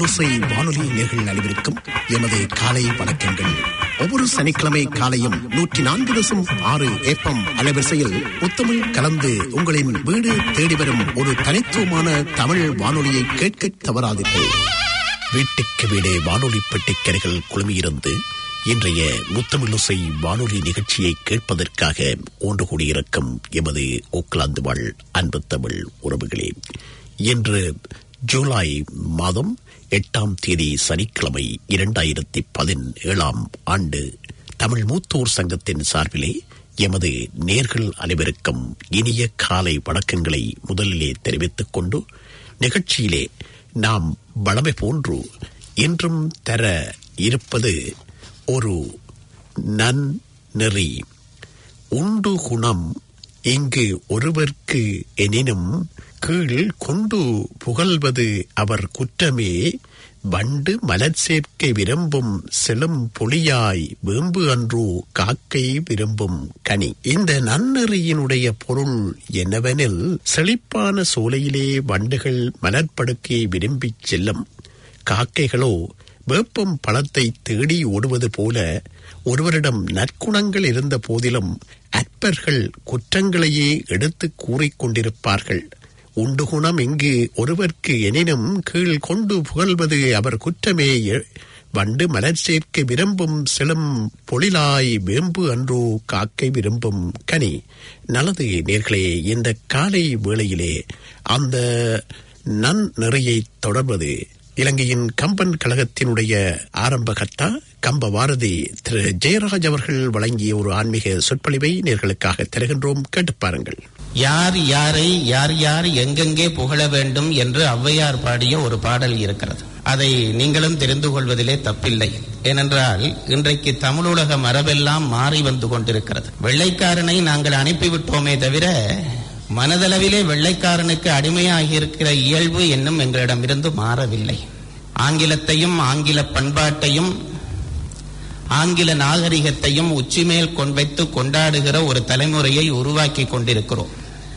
முத்தமிழோசை வானொலி நேர்கள் அனைவருக்கும் எமது காலை வணக்கங்கள் ஒவ்வொரு சனிக்கிழமை காலையும் நூற்றி நான்கு தசம் ஆறு ஏப்பம் அலைவரிசையில் முத்தமிழ் கலந்து உங்களின் வீடு தேடி வரும் ஒரு தனித்துவமான தமிழ் வானொலியை கேட்க தவறாதீர்கள் வீட்டுக்கு வீடே வானொலி பெட்டிக்கரைகள் குழுமியிருந்து இன்றைய முத்தமிழோசை வானொலி நிகழ்ச்சியை கேட்பதற்காக ஒன்று கூடியிருக்கும் எமது ஓக்லாந்து வாழ் அன்பு தமிழ் உறவுகளே இன்று ஜூலை மாதம் எட்டாம் தேதி சனிக்கிழமை இரண்டாயிரத்தி பதினேழாம் ஆண்டு தமிழ் மூத்தோர் சங்கத்தின் சார்பிலே எமது நேர்கள் அனைவருக்கும் இனிய காலை வணக்கங்களை முதலிலே தெரிவித்துக் கொண்டு நிகழ்ச்சியிலே நாம் வளமை போன்று இன்றும் தர இருப்பது ஒரு நன்னெறி உண்டு குணம் இங்கு ஒருவர்க்கு எனினும் கீழ் கொண்டு புகழ்வது அவர் குற்றமே வண்டு மலர் சேர்க்கை விரும்பும் செலும் பொலியாய் வேம்பு அன்றோ காக்கை விரும்பும் கனி இந்த நன்னெறியினுடைய பொருள் என்னவெனில் செழிப்பான சோலையிலே வண்டுகள் மலர்படுக்கையை விரும்பிச் செல்லும் காக்கைகளோ வேப்பம் பழத்தை தேடி ஓடுவது போல ஒருவரிடம் நற்குணங்கள் இருந்த போதிலும் அற்பர்கள் குற்றங்களையே எடுத்து கூறிக்கொண்டிருப்பார்கள் உண்டு குணம் இங்கு ஒருவர்க்கு எனினும் கீழ் கொண்டு புகழ்வது அவர் குற்றமே வண்டு மலர் சேர்க்க விரும்பும் செலும் பொழிலாய் வேம்பு அன்றோ காக்கை விரும்பும் கனி நல்லது நேர்களே இந்த காலை வேளையிலே அந்த நன் நிறையை தொடர்வது இலங்கையின் கம்பன் கழகத்தினுடைய ஆரம்பகர்த்தா கம்ப பாரதி திரு ஜெயராஜ் அவர்கள் வழங்கிய ஒரு ஆன்மீக சொற்பொழிவை நேர்களுக்காக தருகின்றோம் கேட்டு பாருங்கள் யார் யாரை யார் யார் எங்கெங்கே புகழ வேண்டும் என்று ஔவையார் பாடிய ஒரு பாடல் இருக்கிறது அதை நீங்களும் தெரிந்து கொள்வதிலே தப்பில்லை ஏனென்றால் இன்றைக்கு தமிழுலக மரபெல்லாம் மாறி வந்து கொண்டிருக்கிறது வெள்ளைக்காரனை நாங்கள் அனுப்பிவிட்டோமே தவிர மனதளவிலே வெள்ளைக்காரனுக்கு அடிமையாகி இருக்கிற இயல்பு என்னும் எங்களிடமிருந்து மாறவில்லை ஆங்கிலத்தையும் ஆங்கில பண்பாட்டையும் ஆங்கில நாகரிகத்தையும் உச்சிமேல் கொண்டு கொண்டாடுகிற ஒரு தலைமுறையை உருவாக்கி கொண்டிருக்கிறோம்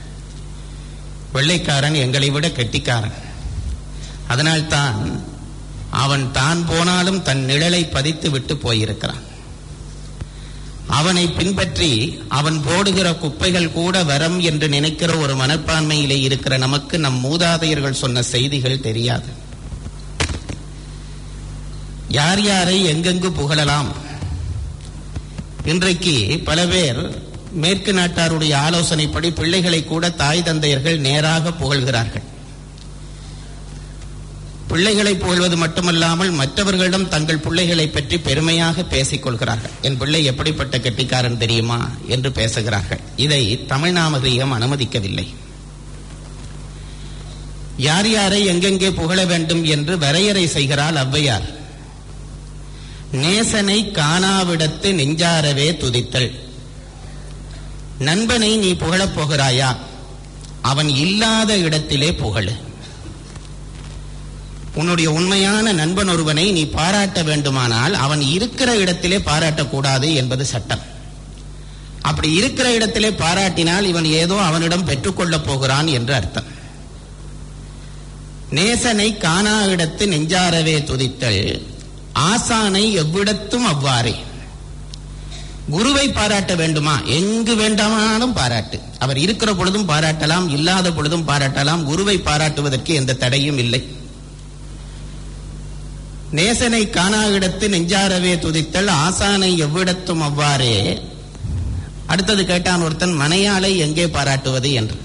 வெள்ளைக்காரன் எங்களை விட கெட்டிக்காரன் அதனால்தான் அவன் தான் போனாலும் தன் நிழலை பதித்து விட்டு போயிருக்கிறான் அவனை பின்பற்றி அவன் போடுகிற குப்பைகள் கூட வரம் என்று நினைக்கிற ஒரு மனப்பான்மையிலே இருக்கிற நமக்கு நம் மூதாதையர்கள் சொன்ன செய்திகள் தெரியாது யார் யாரை எங்கெங்கு புகழலாம் இன்றைக்கு பல பேர் மேற்கு நாட்டாருடைய ஆலோசனைப்படி பிள்ளைகளை கூட தாய் தந்தையர்கள் நேராக புகழ்கிறார்கள் பிள்ளைகளை புகழ்வது மட்டுமல்லாமல் மற்றவர்களிடம் தங்கள் பிள்ளைகளை பற்றி பெருமையாக பேசிக் கொள்கிறார்கள் என் பிள்ளை எப்படிப்பட்ட கெட்டிக்காரன் தெரியுமா என்று பேசுகிறார்கள் இதை தமிழ் நாமரீகம் அனுமதிக்கவில்லை யார் யாரை எங்கெங்கே புகழ வேண்டும் என்று வரையறை செய்கிறாள் ஔவையார் நேசனை காணாவிடத்து நெஞ்சாரவே துதித்தல் நண்பனை நீ புகழப் போகிறாயா அவன் இல்லாத இடத்திலே புகழு உன்னுடைய உண்மையான நண்பன் ஒருவனை நீ பாராட்ட வேண்டுமானால் அவன் இருக்கிற இடத்திலே பாராட்டக்கூடாது என்பது சட்டம் அப்படி இருக்கிற இடத்திலே பாராட்டினால் இவன் ஏதோ அவனிடம் பெற்றுக்கொள்ளப் போகிறான் என்று அர்த்தம் நேசனை காணா இடத்து நெஞ்சாரவே துதித்தல் ஆசானை எவ்விடத்தும் அவ்வாறே குருவை பாராட்ட வேண்டுமா எங்கு வேண்டாமானாலும் பாராட்டு அவர் இருக்கிற பொழுதும் பாராட்டலாம் இல்லாத பொழுதும் பாராட்டலாம் குருவை பாராட்டுவதற்கு எந்த தடையும் இல்லை நேசனை காணாவிடத்து நெஞ்சாரவே துதித்தல் ஆசானை எவ்விடத்தும் அவ்வாறே அடுத்தது கேட்டான் ஒருத்தன் மனையாளை எங்கே பாராட்டுவது என்று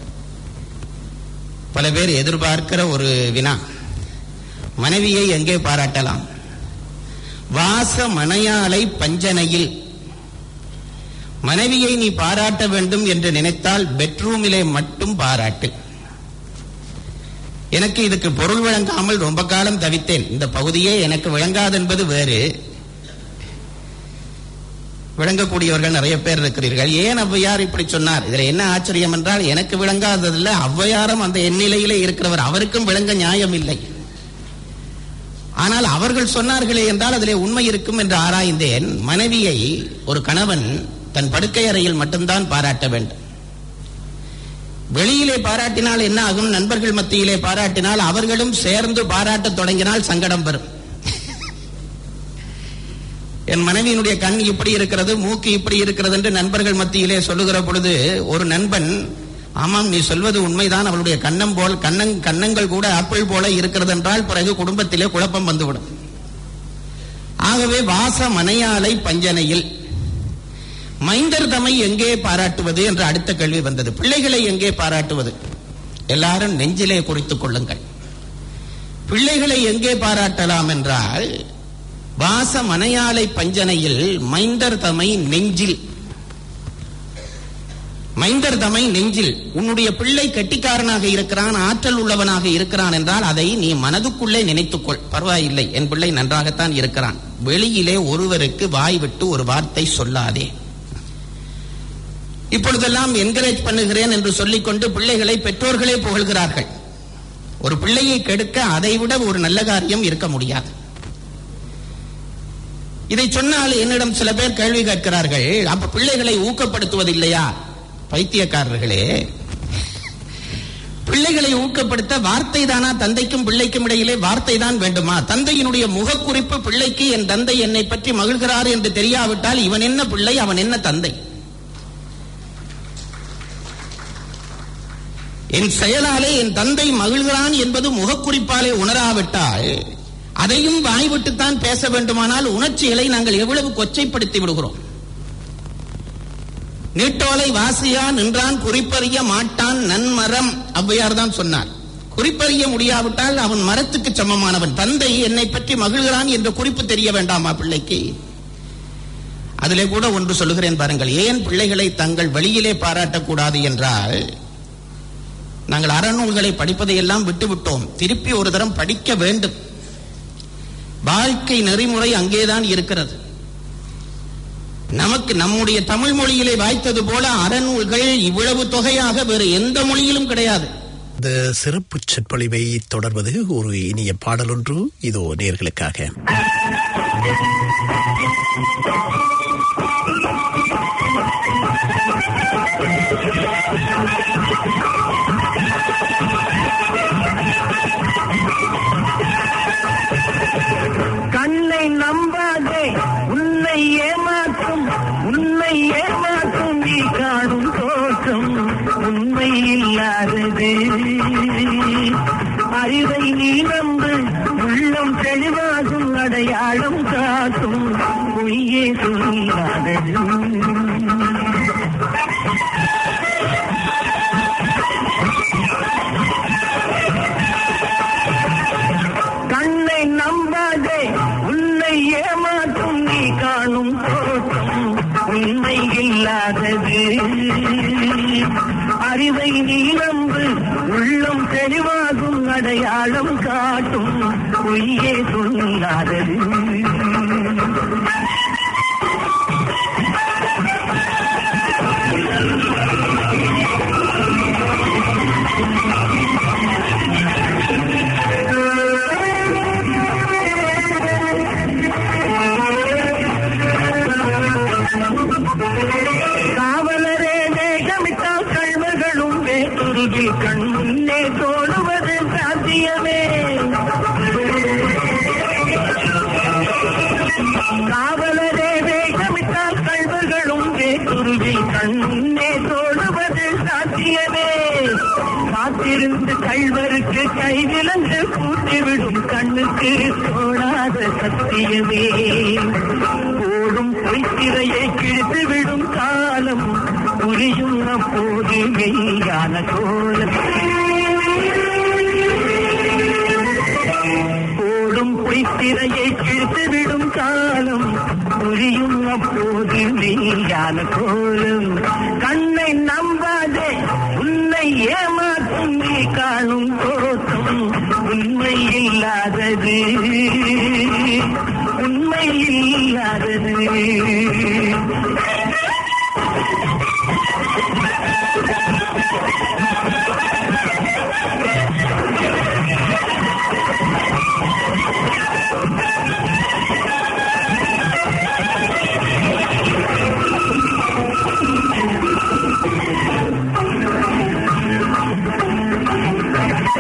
பல பேர் எதிர்பார்க்கிற ஒரு வினா மனைவியை எங்கே பாராட்டலாம் வாச மனையாளை பஞ்சனையில் மனைவியை நீ பாராட்ட வேண்டும் என்று நினைத்தால் பெட்ரூமிலே மட்டும் பாராட்டு எனக்கு இதுக்கு பொருள் வழங்காமல் ரொம்ப காலம் தவித்தேன் இந்த பகுதியே எனக்கு விளங்காது என்பது வேறு விளங்கக்கூடியவர்கள் நிறைய பேர் இருக்கிறீர்கள் ஏன் ஔவையார் இப்படி சொன்னார் இதுல என்ன ஆச்சரியம் என்றால் எனக்கு விளங்காததில்ல ஔவையாரும் அந்த எண்ணிலையிலே இருக்கிறவர் அவருக்கும் விளங்க நியாயம் இல்லை ஆனால் அவர்கள் சொன்னார்களே என்றால் அதிலே உண்மை இருக்கும் என்று ஆராய்ந்தேன் மனைவியை ஒரு கணவன் தன் படுக்கை அறையில் மட்டும்தான் பாராட்ட வேண்டும் வெளியிலே பாராட்டினால் என்ன ஆகும் நண்பர்கள் மத்தியிலே பாராட்டினால் அவர்களும் சேர்ந்து பாராட்டத் தொடங்கினால் சங்கடம் வரும் என் மனைவியினுடைய கண் இப்படி இருக்கிறது மூக்கு இப்படி இருக்கிறது என்று நண்பர்கள் மத்தியிலே சொல்லுகிற பொழுது ஒரு நண்பன் ஆமாம் நீ சொல்வது உண்மைதான் அவளுடைய கண்ணம் போல் கண்ணங் கண்ணங்கள் கூட ஆப்பிள் போல இருக்கிறது என்றால் பிறகு குடும்பத்திலே குழப்பம் வந்துவிடும் ஆகவே வாச மனையாலை பஞ்சனையில் மைந்தர் தமை எங்கே பாராட்டுவது என்ற அடுத்த கேள்வி வந்தது பிள்ளைகளை எங்கே பாராட்டுவது எல்லாரும் நெஞ்சிலே குறித்துக் கொள்ளுங்கள் பிள்ளைகளை எங்கே பாராட்டலாம் என்றால் வாச மனையாலை பஞ்சனையில் மைந்தர் தமை நெஞ்சில் மைந்தர் தமை நெஞ்சில் உன்னுடைய பிள்ளை கெட்டிக்காரனாக இருக்கிறான் ஆற்றல் உள்ளவனாக இருக்கிறான் என்றால் அதை நீ மனதுக்குள்ளே நினைத்துக்கொள் பரவாயில்லை என் பிள்ளை நன்றாகத்தான் இருக்கிறான் வெளியிலே ஒருவருக்கு வாய் விட்டு ஒரு வார்த்தை சொல்லாதே இப்பொழுதெல்லாம் என்கரேஜ் பண்ணுகிறேன் என்று சொல்லிக்கொண்டு பிள்ளைகளை பெற்றோர்களே புகழ்கிறார்கள் ஒரு பிள்ளையை கெடுக்க அதைவிட ஒரு நல்ல காரியம் இருக்க முடியாது இதை சொன்னால் என்னிடம் சில பேர் கேள்வி கேட்கிறார்கள் அப்ப பிள்ளைகளை ஊக்கப்படுத்துவதில்லையா பைத்தியக்காரர்களே பிள்ளைகளை ஊக்கப்படுத்த வார்த்தை தானா தந்தைக்கும் பிள்ளைக்கும் இடையிலே வார்த்தை தான் வேண்டுமா தந்தையினுடைய முகக்குறிப்பு பிள்ளைக்கு என் தந்தை என்னை பற்றி மகிழ்கிறார் என்று தெரியாவிட்டால் இவன் என்ன பிள்ளை அவன் என்ன தந்தை என் செயலாலே என் தந்தை மகிழ்கிறான் என்பது முகக்குறிப்பாலே உணராவிட்டால் அதையும் வாய்விட்டுத்தான் பேச வேண்டுமானால் உணர்ச்சிகளை நாங்கள் எவ்வளவு கொச்சைப்படுத்தி விடுகிறோம் நீட்டோலை வாசியா நின்றான் குறிப்பறிய மாட்டான் நன்மரம் ஔவையார் தான் சொன்னார் குறிப்பறிய முடியாவிட்டால் அவன் மரத்துக்கு சமமானவன் தந்தை என்னை பற்றி மகிழ்கிறான் என்ற குறிப்பு தெரிய வேண்டாமா பிள்ளைக்கு அதிலே கூட ஒன்று சொல்லுகிறேன் பாருங்கள் ஏன் பிள்ளைகளை தங்கள் வெளியிலே பாராட்டக்கூடாது என்றால் நாங்கள் அறநூல்களை படிப்பதையெல்லாம் விட்டுவிட்டோம் திருப்பி ஒரு தரம் படிக்க வேண்டும் வாழ்க்கை நெறிமுறை அங்கேதான் இருக்கிறது நமக்கு நம்முடைய தமிழ் மொழியிலே வாய்த்தது போல அறநூல்கள் இவ்வளவு தொகையாக வேறு எந்த மொழியிலும் கிடையாது இந்த சிறப்பு சொற்பொழிவை தொடர்வது ஒரு இனிய பாடலொன்று இதோ நேர்களுக்காக கண்ணை நம்பாதே உன்னை ஏமாற்றும் உன்னை ஏமாற்றும் நீ காணும் தோற்றம் உண்மை இல்லாதது அறிவை நீ நம்பு உள்ளம் தெளிவாகும் அடையாளம் காட்டும் பொய்யே சொல்லாதது கண்ணை நம்பாதே உன்னை ஏமாற்றும் நீ காணும் தோற்றம் உண்மை இல்லாதது அறிவை நீ நம்பு உள்ளம் தெளிவாகும் அடையாளம் காட்டும் பொய்யே சொல்லாதது காவலரே வேகமிட்டால் கழ்வர்களும் வேட்டுருகில் கண் முன்னே தோடுவது சாத்தியமே காவலரே வேகமிட்டால் கழ்வர்களும் வேட்டுருகில் கண் முன்னே தோடுவது சாத்தியமே காத்திருந்து கழ்வருக்கு கைவிலங்கு கூட்டிவிடும் கண்ணுக்கு தோடாத சத்தியமே ஓடும் பொய்த்திரையை கிழித்து விடும் காலம் புரியும் அப்போது மெய்யான கோலம் ஓடும் பொய்த்திரையை கிழித்து விடும் காலம் புரியும் அப்போது மெய்யான கோலம் கண்ணை நம்பாதே உன்னை ஏமாற்றும் நீ காணும் தோற்றம் உண்மை இல்லாதது உண்மை இல்லாதது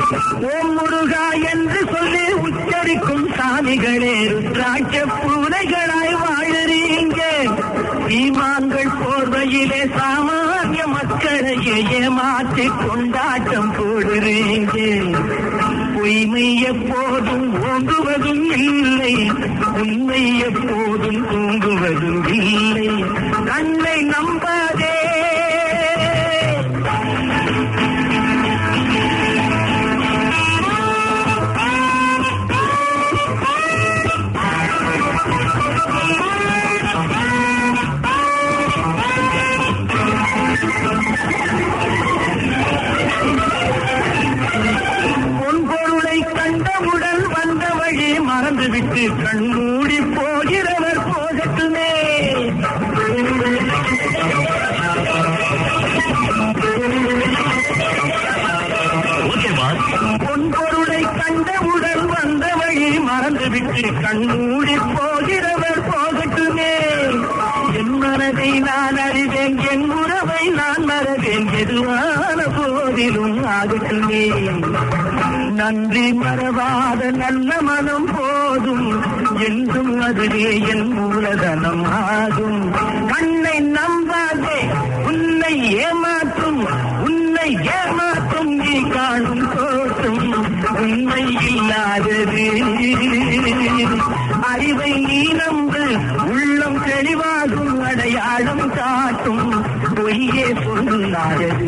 ஓம் முருகா என்று சொல்லி உச்சரிக்கும் சாமிகளே ருத்ராட்ச பூனைகளாய் வாழறீங்க சீமான்கள் போர்வையிலே சாமானிய மக்களையே ஏமாற்றி கொண்டாட்டம் போடுறீங்க பொய்மை எப்போதும் ஓங்குவதும் இல்லை உண்மை எப்போதும் தூங்குவதும் இல்லை கண்ணை நம்பாதே பொன்பொருளை கண்டவுடன் வந்த வழி மறந்துவிட்டு கண்மூடி போகிறவர் போகட்டுமே பொன்பொருளை கண்டவுடன் வந்த வழி மறந்துவிட்டு கண்மூடி போகிறவர் போகட்டுமே என் மனதை நான் அறிவேன் என் உறவை நான் மறவேன் எதுவான போதிலும் ஆகட்டுமே நன்றி மறவாத நல்ல மனம் போதும் என்றும் அதுவே என் மூலதனம் ஆகும் கண்ணை நம்பாதே உன்னை ஏமாற்றும் உன்னை ஏமாற்றும் நீ காணும் தோற்றும் உண்மை இல்லாதது அறிவை நீ நம்பு உள்ளம் தெளிவாகும் அடையாளம் காட்டும் பொய்யே சொல்லாதது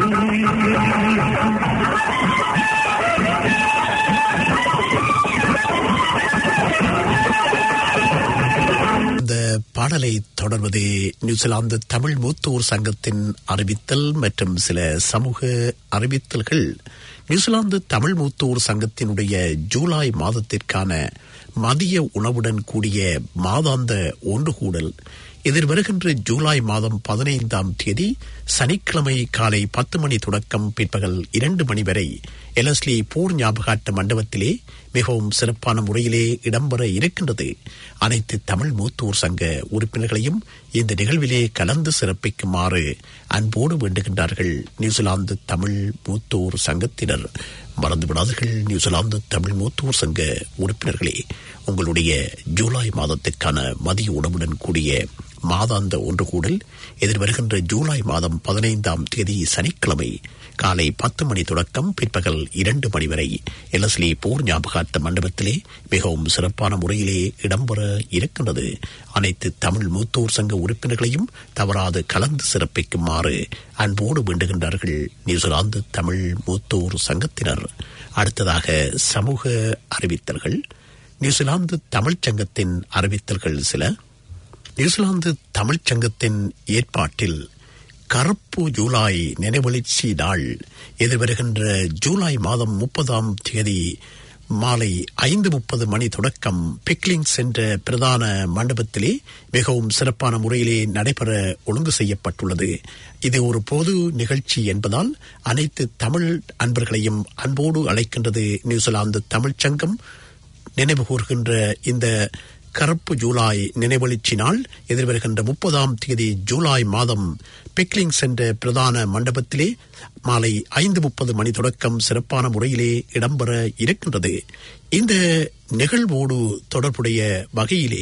இந்த பாடலை தொடர்வது நியூசிலாந்து தமிழ் மூத்தோர் சங்கத்தின் அறிவித்தல் மற்றும் சில சமூக அறிவித்தல்கள் நியூசிலாந்து தமிழ் மூத்தோர் சங்கத்தினுடைய ஜூலை மாதத்திற்கான மதிய உணவுடன் கூடிய மாதாந்த ஒன்றுகூடல் எதிர்வருகின்ற ஜூலை மாதம் பதினைந்தாம் தேதி சனிக்கிழமை காலை பத்து மணி தொடக்கம் பிற்பகல் இரண்டு மணி வரை எலஸ்லி போர் ஞாபகாட்ட மண்டபத்திலே மிகவும் சிறப்பான முறையிலே இடம்பெற இருக்கின்றது அனைத்து தமிழ் மூத்தோர் சங்க உறுப்பினர்களையும் இந்த நிகழ்விலே கலந்து சிறப்பிக்குமாறு அன்போடு வேண்டுகின்றார்கள் நியூசிலாந்து தமிழ் மூத்தோர் சங்கத்தினர் மறந்துவிடாதீர்கள் நியூசிலாந்து தமிழ் மூத்தோர் சங்க உறுப்பினர்களே உங்களுடைய ஜூலை மாதத்திற்கான மதிய உணவுடன் கூடிய மாதாந்த ஒன்று கூடல் எதிர்வருகின்ற ஜூலை மாதம் பதினைந்தாம் தேதி சனிக்கிழமை காலை பத்து மணி தொடக்கம் பிற்பகல் இரண்டு மணி வரை எலஸ்லி போர் ஞாபகார்த்த மண்டபத்திலே மிகவும் சிறப்பான முறையிலே இடம்பெற இருக்கின்றது அனைத்து தமிழ் மூத்தோர் சங்க உறுப்பினர்களையும் தவறாது கலந்து சிறப்பிக்குமாறு அன்போடு வேண்டுகின்றார்கள் நியூசிலாந்து தமிழ் மூத்தோர் சங்கத்தினர் அடுத்ததாக சமூக அறிவித்தல்கள் நியூசிலாந்து தமிழ்ச் சங்கத்தின் அறிவித்தல்கள் சில நியூசிலாந்து தமிழ்ச் சங்கத்தின் ஏற்பாட்டில் கருப்பு ஜூலை நினைவெழுச்சி நாள் எதிர்வருகின்ற ஜூலை மாதம் முப்பதாம் தேதி மாலை ஐந்து முப்பது மணி தொடக்கம் பிக்லிங்ஸ் என்ற பிரதான மண்டபத்திலே மிகவும் சிறப்பான முறையிலே நடைபெற ஒழுங்கு செய்யப்பட்டுள்ளது இது ஒரு பொது நிகழ்ச்சி என்பதால் அனைத்து தமிழ் அன்பர்களையும் அன்போடு அழைக்கின்றது நியூசிலாந்து தமிழ்ச் சங்கம் நினைவு கூர்கின்ற இந்த கருப்பு ஜூலை நினைவெழுச்சி நாள் எதிர்வருகின்ற முப்பதாம் தேதி ஜூலை மாதம் பிக்லிங்ஸ் என்ற பிரதான மண்டபத்திலே மாலை ஐந்து முப்பது மணி தொடக்கம் சிறப்பான முறையிலே இடம்பெற இருக்கின்றது இந்த நிகழ்வோடு தொடர்புடைய வகையிலே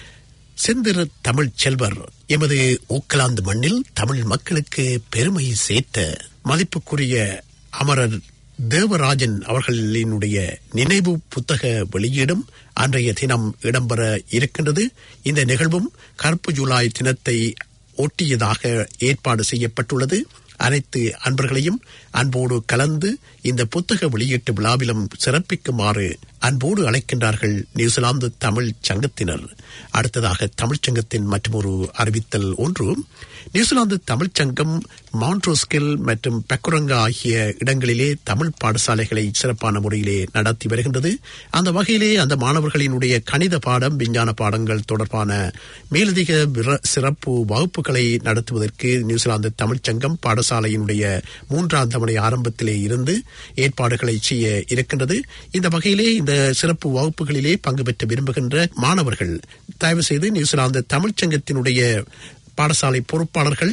செந்திர தமிழ் செல்வர் எமது ஊக்கலாந்து மண்ணில் தமிழ் மக்களுக்கு பெருமை சேர்த்த மதிப்புக்குரிய அமரர் தேவராஜன் அவர்களினுடைய நினைவு புத்தக வெளியீடும் அன்றைய தினம் இடம்பெற இருக்கின்றது இந்த நிகழ்வும் கருப்பு ஜூலை தினத்தை ஒட்டியதாக ஏற்பாடு செய்யப்பட்டுள்ளது அனைத்து அன்பர்களையும் அன்போடு கலந்து இந்த புத்தக வெளியீட்டு விழாவிலும் சிறப்பிக்குமாறு அன்போடு அழைக்கின்றார்கள் நியூசிலாந்து தமிழ் சங்கத்தினர் அடுத்ததாக தமிழ்ச் சங்கத்தின் மற்றொரு அறிவித்தல் ஒன்று நியூசிலாந்து தமிழ்ச் சங்கம் மாண்ட்ரோஸ்கில் மற்றும் பெக்குரங்கா ஆகிய இடங்களிலே தமிழ் பாடசாலைகளை சிறப்பான முறையிலே நடத்தி வருகின்றது அந்த வகையிலே அந்த மாணவர்களினுடைய கணித பாடம் விஞ்ஞான பாடங்கள் தொடர்பான மேலதிக விர- சிறப்பு வகுப்புகளை நடத்துவதற்கு நியூசிலாந்து தமிழ்ச் சங்கம் பாடசாலையினுடைய மூன்றாம் தவணை ஆரம்பத்திலே இருந்து ஏற்பாடுகளை செய்ய இருக்கின்றது இந்த வகையிலே இந்த சிறப்பு வகுப்புகளிலே பங்கு பெற்ற விரும்புகின்ற மாணவர்கள் தயவு செய்து நியூசிலாந்து தமிழ்ச் சங்கத்தினுடைய பாடசாலை பொறுப்பாளர்கள்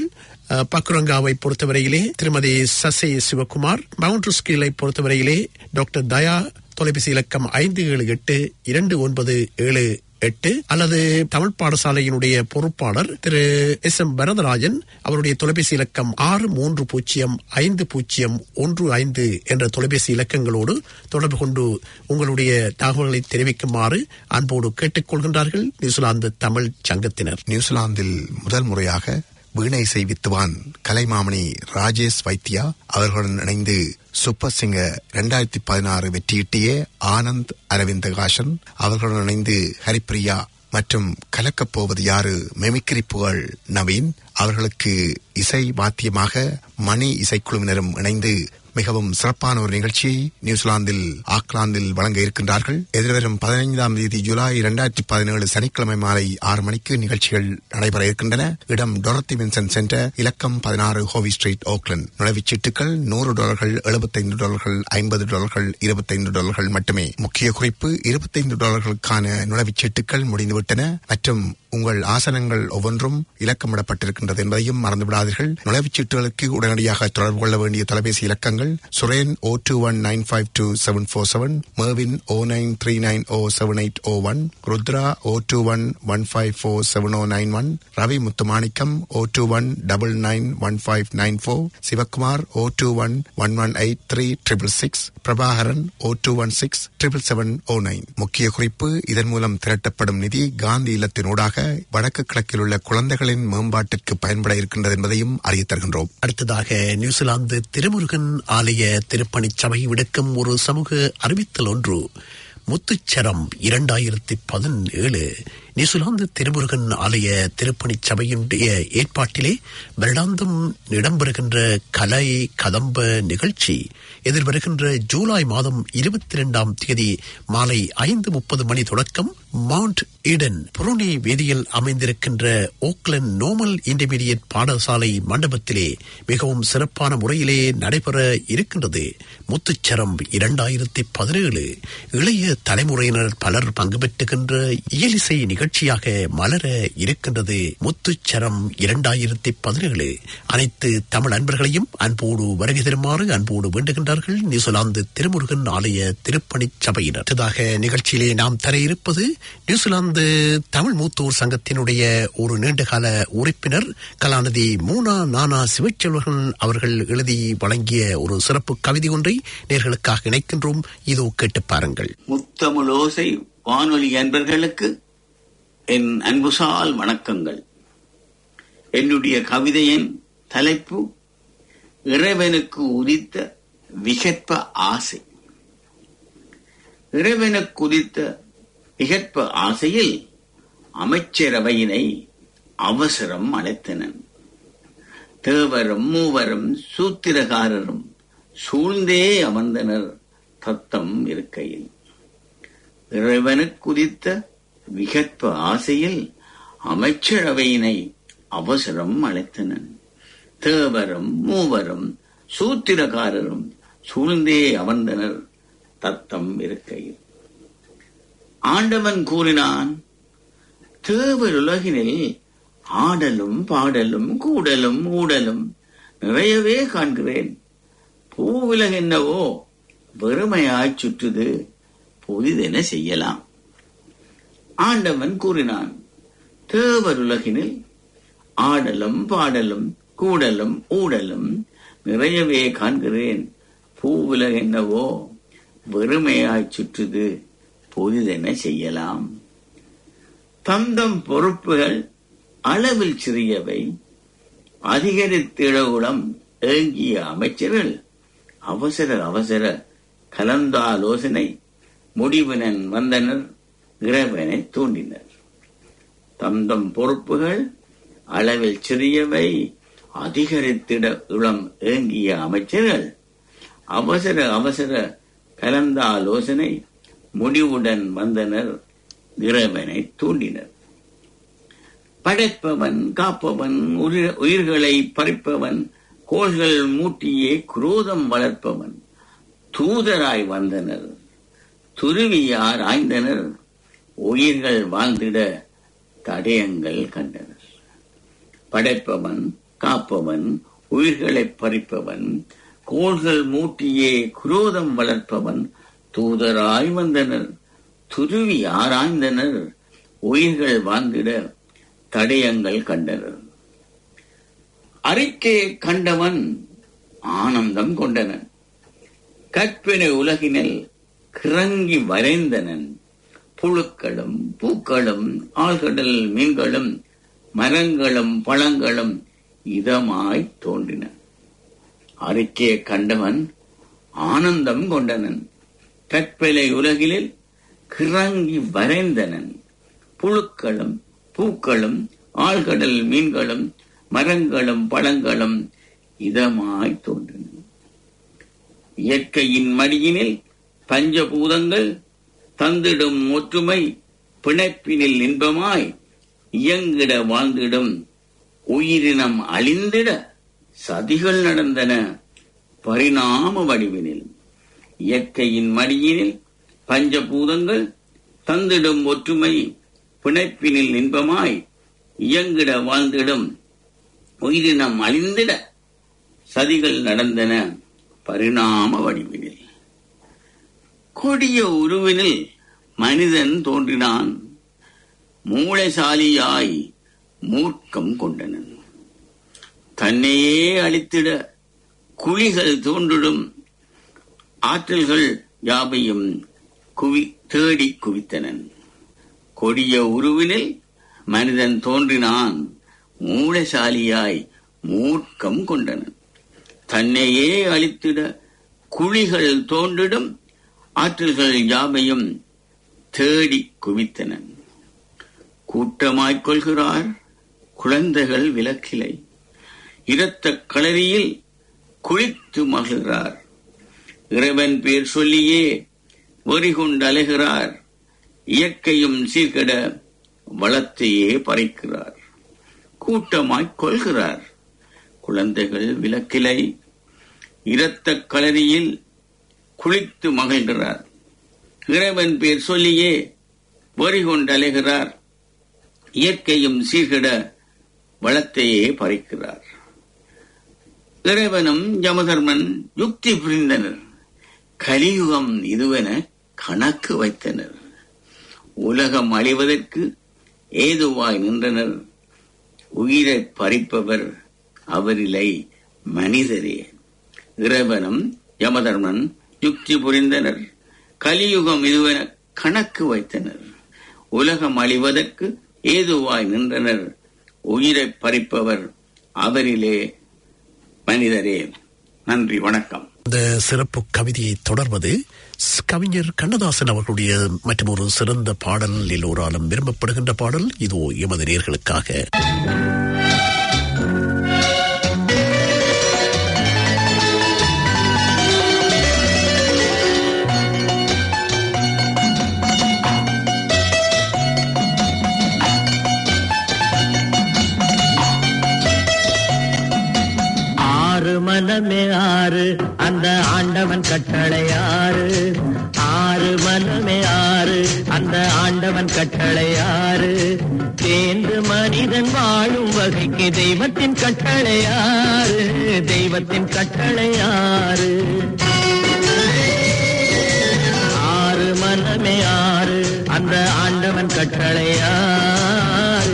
அஹ், பக்குரங்காவை பொறுத்தவரையிலே திருமதி சசி சிவகுமார் மவுண்ட் ஸ்கீலை பொறுத்தவரையிலே டாக்டர் தயா தொலைபேசி இலக்கம் ஐந்து ஏழு எட்டு இரண்டு ஒன்பது ஏழு எட்டு அல்லது தமிழ் பாடசாலையினுடைய பொறுப்பாளர் திரு எஸ் எம் பரதராஜன் அவருடைய தொலைபேசி இலக்கம் ஆறு மூன்று பூஜ்ஜியம் ஐந்து பூஜ்ஜியம் ஒன்று ஐந்து என்ற தொலைபேசி இலக்கங்களோடு தொடர்பு கொண்டு உங்களுடைய தகவல்களை தெரிவிக்குமாறு அன்போடு கேட்டுக்கொள்கின்றார்கள் நியூசிலாந்து தமிழ் சங்கத்தினர் நியூசிலாந்தில் முதல் முறையாக வீணை இசை வித்துவான் கலைமாமணி ராஜேஷ் வைத்தியா அவர்களுடன் இணைந்து சூப்பர் சிங்கர் இரண்டாயிரத்தி பதினாறு வெற்றியிட்டிய ஆனந்த் அரவிந்தகாசன் அவர்களுடன் இணைந்து ஹரிப்பிரியா மற்றும் கலக்கப் போவது யாரு மெமிக்ரி புகழ் நவீன் அவர்களுக்கு இசை வாத்தியமாக மணி இசைக்குழுவினரும் இணைந்து மிகவும் சிறப்பான ஒரு நிகழ்ச்சியை நியூசிலாந்தில் ஆக்லாந்தில் வழங்க இருக்கின்றார்கள் எதிர்வரும் பதினைந்தாம் தேதி ஜூலை இரண்டாயிரத்தி பதினேழு சனிக்கிழமை மாலை ஆறு மணிக்கு நிகழ்ச்சிகள் நடைபெற இருக்கின்றன இடம் டொரத்தி வின்சன் சென்டர் இலக்கம் பதினாறு ஹோவி ஸ்ட்ரீட் ஓக்லண்ட் நுழைவுச் சீட்டுகள் நூறு டாலர்கள் எழுபத்தைந்து டாலர்கள் ஐம்பது டாலர்கள் இருபத்தைந்து டாலர்கள் மட்டுமே முக்கிய குறிப்பு இருபத்தைந்து டாலர்களுக்கான நுழைவுச் சீட்டுகள் முடிந்துவிட்டன மற்றும் உங்கள் ஆசனங்கள் ஒவ்வொன்றும் இலக்கமிடப்பட்டிருக்கின்றது என்பதையும் மறந்துவிடாதீர்கள் நுழைவுச் சீட்டுகளுக்கு உடனடியாக தொடர்பு கொள்ள வேண்டிய தொலைபேசி இலக்கங்கள் Suren O two one nine five two seven four seven Marvin O nine three nine O seven eight O one Rudra O two one one five four seven O nine one Ravi Muthumanickam O two one double nine one five nine four Sivakumar O two one one one eight three triple six Prabhakaran O two one six triple seven O nine முக்கிய குறிப்பு இதன் மூலம் திரட்டப்படும் நிதி காந்தி இல்லத்தினூடாக வடக்கு கிழக்கில் உள்ள குழந்தைகளின் மேம்பாட்டிற்கு பயன்பட இருக்கின்றது என்பதையும் அறியத் தருகின்றோம் அடுத்ததாக நியூசிலாந்து திருமுருகன் ஆலய திருப்பணிச் சபை விடுக்கும் ஒரு சமூக அறிவித்தல் ஒன்று முத்துச்சரம் இரண்டாயிரத்தி பதினேழு நியூசிலாந்து திருமுருகன் ஆலய திருப்பணிச் சபையினுடைய ஏற்பாட்டிலே வருடாந்தம் இடம்பெறுகின்ற கலை கதம்ப நிகழ்ச்சி எதிர்வருகின்ற ஜூலை மாதம் இருபத்தி இரண்டாம் தேதி மாலை ஐந்து முப்பது மணி தொடக்கம் மவுண்ட் ஈடன் புரோனி வேதியில் அமைந்திருக்கின்ற ஓக்லண்ட் நோமல் இன்டர்மீடியட் பாடசாலை மண்டபத்திலே மிகவும் சிறப்பான முறையிலே நடைபெற இருக்கின்றது முத்துச்சரம் இரண்டாயிரத்தி பதினேழு இளைய தலைமுறையினர் பலர் பங்கு பெற்றுகின்ற இயலிசை நிகழ்ச்சியாக மலர இருக்கின்றது முத்துச்சரம் இரண்டாயிரத்தி பதினேழு அனைத்து தமிழ் அன்பர்களையும் அன்போடு வருகை தருமாறு அன்போடு வேண்டுகின்றார்கள் நியூசிலாந்து திருமுருகன் ஆலய திருப்பணிச் சபையினர் அடுத்ததாக நிகழ்ச்சியிலே நாம் தர இருப்பது நியூசிலாந்து தமிழ் மூத்தோர் சங்கத்தினுடைய ஒரு நீண்டகால உறுப்பினர் கலாநிதி மூனா நானா சிவச்செல்வர்கள் அவர்கள் எழுதி வழங்கிய ஒரு சிறப்பு கவிதை ஒன்றை நேர்களுக்காக இணைக்கின்றோம் இதோ கேட்டு பாருங்கள் முத்தமிழோசை வானொலி அன்பர்களுக்கு என் அன்புசால் வணக்கங்கள் என்னுடைய கவிதையின் தலைப்பு இறைவனுக்கு உதித்த விகற்ப ஆசை இறைவனுக்கு உதித்த விகற்ப ஆசையில் அமைச்சரவையினை அவசரம் அழைத்தனன் தேவரும் மூவரும் சூத்திரகாரரும் சூழ்ந்தே அமர்ந்தனர் தத்தம் இருக்கையில் இறைவனுக்குதித்த விகற்ப ஆசையில் அமைச்சரவையினை அவசரம் அழைத்தனன் தேவரும் மூவரும் சூத்திரக்காரரும் சூழ்ந்தே அமர்ந்தனர் தத்தம் இருக்கையில் ஆண்டவன் கூறினான் தேவருலகினில் ஆடலும் பாடலும் கூடலும் ஊடலும் நிறையவே காண்கிறேன் பூவிலக என்னவோ வெறுமையாய்ச் சுற்றுது புதிதென செய்யலாம் ஆண்டவன் கூறினான் தேவருலகினில் ஆடலும் பாடலும் கூடலும் ஊடலும் நிறையவே காண்கிறேன் பூவுலக என்னவோ வெறுமையாய்ச் சுற்றுது புதிதென செய்யலாம் தந்தம் பொறுப்புகள் அளவில் சிறியவை அதிகரித்திடவுடம் ஏங்கிய அமைச்சர்கள் அவசர அவசர கலந்தாலோசனை முடிவினன் வந்தனர் இறைவனை தூண்டினர் தந்தம் பொறுப்புகள் அளவில் சிறியவை அதிகரித்திட இளம் ஏங்கிய அமைச்சர்கள் அவசர அவசர கலந்தாலோசனை முடிவுடன் வந்தனர் இறைவனை தூண்டினர் படைப்பவன் காப்பவன் உயிர்- உயிர்களை பறிப்பவன் கோள்கள் மூட்டியே குரோதம் வளர்ப்பவன் தூதராய் வந்தனர் துருவியார் ஆய்ந்தனர் உயிர்கள் வாழ்ந்திட தடயங்கள் கண்டனர் படைப்பவன் காப்பவன் உயிர்களை பறிப்பவன் கோள்கள் மூட்டியே குரோதம் வளர்ப்பவன் தூதராய் வந்தனர் துருவி ஆராய்ந்தனர் உயிர்கள் வாழ்ந்திட தடயங்கள் கண்டனர் அறிக்கையை கண்டவன் ஆனந்தம் கொண்டனன் கற்பினை உலகினில் கிறங்கி வரைந்தனன் புழுக்களும் பூக்களும் ஆழ்கடல் மீன்களும் மரங்களும் பழங்களும் இதமாய் தோன்றின அறிக்கையை கண்டவன் ஆனந்தம் கொண்டனன் கற்பிலை உலகிலில் கிறங்கி வரைந்தனன் புழுக்களும் பூக்களும் ஆழ்கடல் மீன்களும் மரங்களும் பழங்களும் இதமாய் தோன்றின இயற்கையின் மடியினில் பஞ்சபூதங்கள் தந்திடும் ஒற்றுமை பிணைப்பினில் இன்பமாய் இயங்கிட வாழ்ந்திடும் உயிரினம் அழிந்திட சதிகள் நடந்தன பரிணாம வடிவினில் இயற்கையின் மடியினில் பஞ்சபூதங்கள் தந்திடும் ஒற்றுமை பிணைப்பினில் இன்பமாய் இயங்கிட வாழ்ந்திடும் உயிரினம் அழிந்திட சதிகள் நடந்தன பரிணாம வடிவினில் கொடிய உருவினில் மனிதன் தோன்றினான் மூளைசாலியாய் மூர்க்கம் கொண்டனன் தன்னையே அழித்திட குழிகள் தோன்றிடும் ஆற்றல்கள் யாவையும் குவி தேடி குவித்தனன் கொடிய உருவினில் மனிதன் தோன்றினான் மூளைசாலியாய் மூர்க்கம் கொண்டனன் தன்னையே அழித்திட குழிகள் தோன்றிடும் ஆற்றல்கள் யாவையும் தேடி குவித்தனன் கூட்டமாய்க் கொள்கிறார் குழந்தைகள் விளக்கிலை இரத்த களரியில் குளித்து மகிழ்கிறார் இறைவன் பேர் சொல்லியே வெறி கொண்டு அலைகிறார் இயற்கையும் சீர்கட வளத்தையே பறிக்கிறார் கூட்டமாய்க் கொள்கிறார் குழந்தைகள் விளக்கிலை இரத்த களரியில் குளித்து மகிழ்கிறார் இறைவன் பேர் சொல்லியே வெறி கொண்டு அலைகிறார் இயற்கையும் சீர்கட வளத்தையே பறிக்கிறார் இறைவனும் யமதர்மன் யுக்தி புரிந்தனர் கலியுகம் இதுவென கணக்கு வைத்தனர் உலகம் அழிவதற்கு ஏதுவாய் நின்றனர் உயிரை பறிப்பவர் அவரிலை மனிதரே இறைவனும் யமதர்மன் யுக்தி புரிந்தனர் கலியுகம் இதுவென கணக்கு வைத்தனர் உலகம் அழிவதற்கு ஏதுவாய் நின்றனர் உயிரை பறிப்பவர் அவரிலே மனிதரே நன்றி வணக்கம் இந்த சிறப்பு கவிதையை தொடர்வது ஸ்- கவிஞர் கண்ணதாசன் அவர்களுடைய மற்றொரு சிறந்த பாடல் எல்லோராலும் விரும்பப்படுகின்ற பாடல் இதோ எமது நேர்களுக்காக ஆறு மனமே ஆறு அந்த ஆண்டவன் கட்டளை ஆறு ஆறு மனமே ஆறு அந்த ஆண்டவன் கட்டளை ஆறு தேர்ந்து மனிதன் வாழும் வகைக்கு தெய்வத்தின் கட்டளை ஆறு தெய்வத்தின் கட்டளை ஆறு ஆறு மனமே ஆறு அந்த ஆண்டவன் கட்டளை ஆறு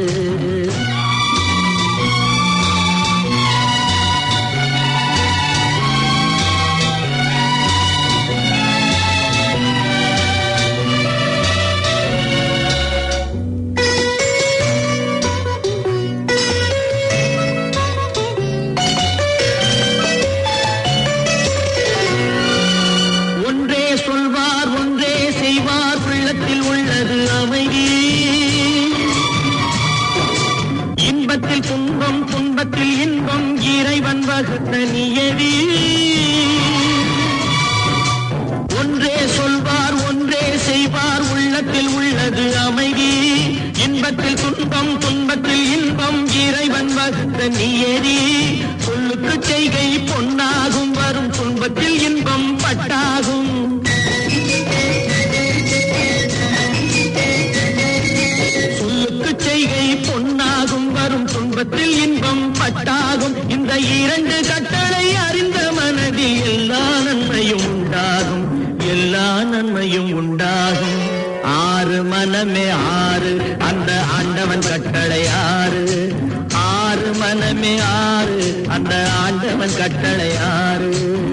ஒன்றே சொல்வார் ஒன்றே செய்வார் உள்ளத்தில் உள்ளது அமைதி இன்பத்தில் துன்பம் துன்பத்தில் இன்பம் இறைவன் வகுத்த நியதி ஒன்றே சொல்வார் ஒன்றே செய்வார் உள்ளத்தில் உள்ளது அமைதி இன்பத்தில் துன்பம் துன்பத்தில் இன்பம் இறைவன் வகுத்த நியதி சொல்லுக்கு செய்கை பொன்னாகும் வரும் துன்பத்தில் இன்பம் பட்டாகும் சொல்லுக்கு செய்கை பொன்னாகும் வரும் துன்பத்தில் இன்பம் பட்டாகும் கட்டளை அறிந்த மனதில் எல்லா நன்மையும் உண்டாகும் எல்லா நன்மையும் உண்டாகும் ஆறு மனமே ஆறு அந்த ஆண்டவன் கட்டளை ஆறு ஆறு மனமே ஆறு அந்த ஆண்டவன் கட்டளை ஆறு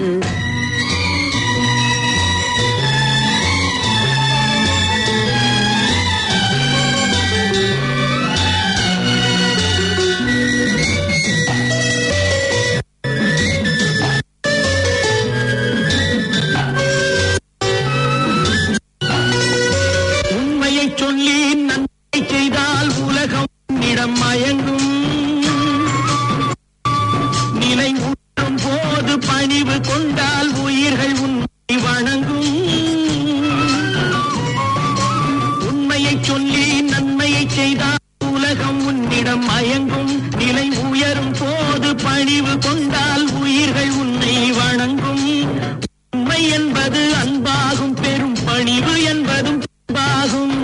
உண்மையை சொல்லி நன்மை செய்தால் உலகம் உன்னிடம் மயங்கும் நிலை உண்ணும் போது பணிவு கொண்டால் உயிர்கள் உன்னை வணங்கும் உண்மையை சொல்லி நன்மையை செய்தால் உலகம் உன்னிடம் மயங்கும் நிலை உயரும் போது பணிவு கொண்டால் உயிர்கள் உன்னை வணங்கும் உண்மை என்பது அன்பாகும் பெரும் பணிவு என்பதும் அன்பாகும்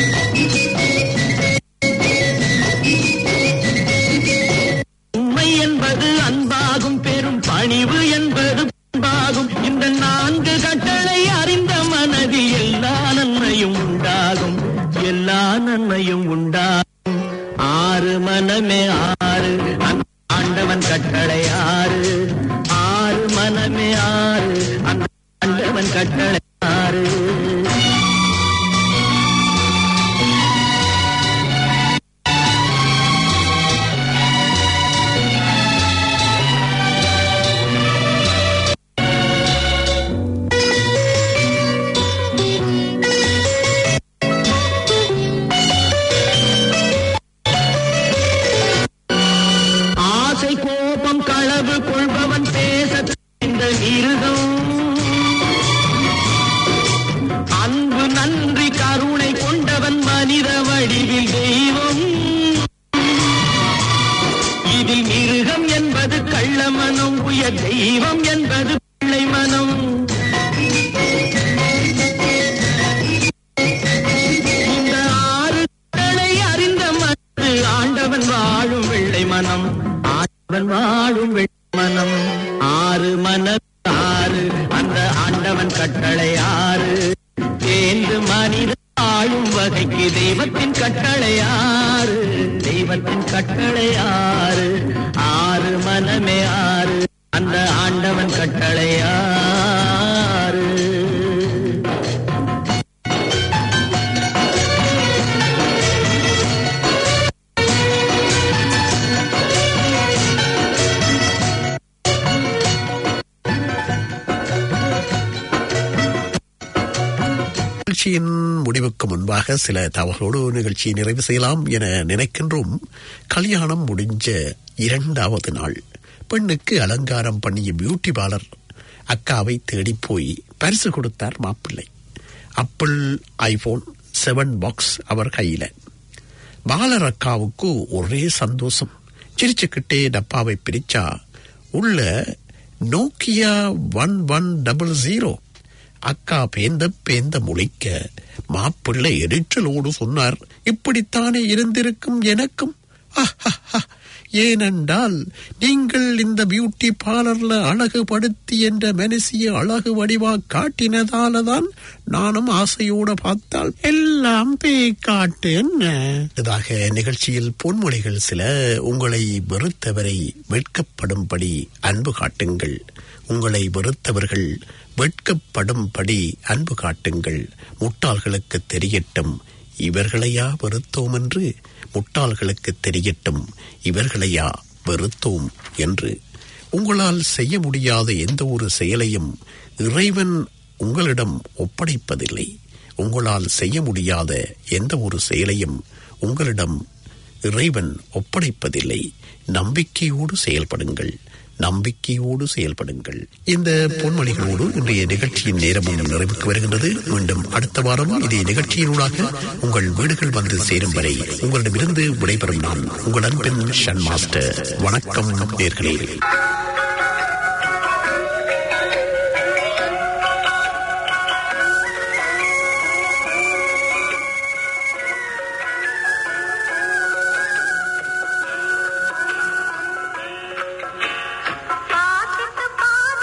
உண்மை என்பது அன்பாகும் பெரும் பணிவு என்பது அன்பாகும் இந்த நான்கு கட்டளை அறிந்த மனதில் எல்லா நன்மையும் உண்டாகும் எல்லா நன்மையும் உண்டாகும் ஆறு மனமே ஆறு அந்த ஆண்டவன் கட்டளை ஆறு ஆறு மனமே ஆறு அந்த ஆண்டவன் கட்டளை ஆறு ஆசை கோபம் களவு கொள்பவன் பேச இந்த மிருகம் அன்பு நன்றி கருணை கொண்டவன் மனித வடிவில் தெய்வம் இதில் மிருகம் என்பது கள்ள மனம் உயர் தெய்வம் என்பது பிள்ளை மனம் இந்த ஆறு கடலை அறிந்த மனது ஆண்டவன் வாழும் வெள்ளை மனம் ஆண்டவன் வாழும் வெள்ளை மனம் ஆறு மன ஆறு அந்த ஆண்டவன் கட்டளை ஆறு தேர்ந்து மனித ஆளும் வகைக்கு தெய்வத்தின் கட்டளை ஆறு தெய்வத்தின் கட்டளை ஆறு ஆறு மனமே ஆறு அந்த ஆண்டவன் கட்டளை ஆறு நிகழ்ச்சியின் முடிவுக்கு முன்பாக சில தகவலோடு நிகழ்ச்சியை நிறைவு செய்யலாம் என நினைக்கின்றோம் கல்யாணம் முடிஞ்ச இரண்டாவது நாள் பெண்ணுக்கு அலங்காரம் பண்ணிய பியூட்டி பார்லர் அக்காவை தேடிப் போய் பரிசு கொடுத்தார் மாப்பிள்ளை அப்பிள் ஐபோன் செவன் பாக்ஸ் அவர் கையில பாலர் அக்காவுக்கு ஒரே சந்தோஷம் சிரிச்சுக்கிட்டே டப்பாவை பிரிச்சா உள்ள Nokia one one double zero அக்கா பேந்த பேந்த முழிக்க மாப்பிள்ளை எரிச்சலோடு சொன்னார் இப்படித்தானே இருந்திருக்கும் எனக்கும் அஹ்ஹஹ. ஏனென்றால் நீங்கள் இந்த பியூட்டி பார்லர்ல அழகுபடுத்தி என்ற மனசிய அழகு வடிவா காட்டினதாலதான் நானும் ஆசையோட பார்த்தால் எல்லாம் பேய் காட்டு என்ன இதாக நிகழ்ச்சியில் பொன்மொழிகள் சில உங்களை வெறுத்தவரை வெட்கப்படும்படி அன்பு காட்டுங்கள் உங்களை வெறுத்தவர்கள் வெட்கப்படும்படி அன்பு காட்டுங்கள் முட்டாள்களுக்கு தெரியட்டும் இவர்களையா வெறுத்தோம் என்று முட்டாள்களுக்கு தெரியட்டும் இவர்களையா வெறுத்தோம் என்று உங்களால் செய்ய முடியாத எந்த ஒரு செயலையும் இறைவன் உங்களிடம் ஒப்படைப்பதில்லை உங்களால் செய்ய முடியாத எந்த ஒரு செயலையும் உங்களிடம் இறைவன் ஒப்படைப்பதில்லை நம்பிக்கையோடு செயல்படுங்கள் நம்பிக்கையோடு செயல்படுங்கள் இந்த பொன்மொழிகளோடு இன்றைய நிகழ்ச்சியின் நேரமும் நிறைவுக்கு வருகின்றது மீண்டும் அடுத்த வாரம் இதே நிகழ்ச்சியினூடாக உங்கள் வீடுகள் வந்து சேரும் வரை உங்களிடமிருந்து விடைபெறும் நான் உங்கள் அன்பின் ஷன் மாஸ்டர் வணக்கம் நேர்களே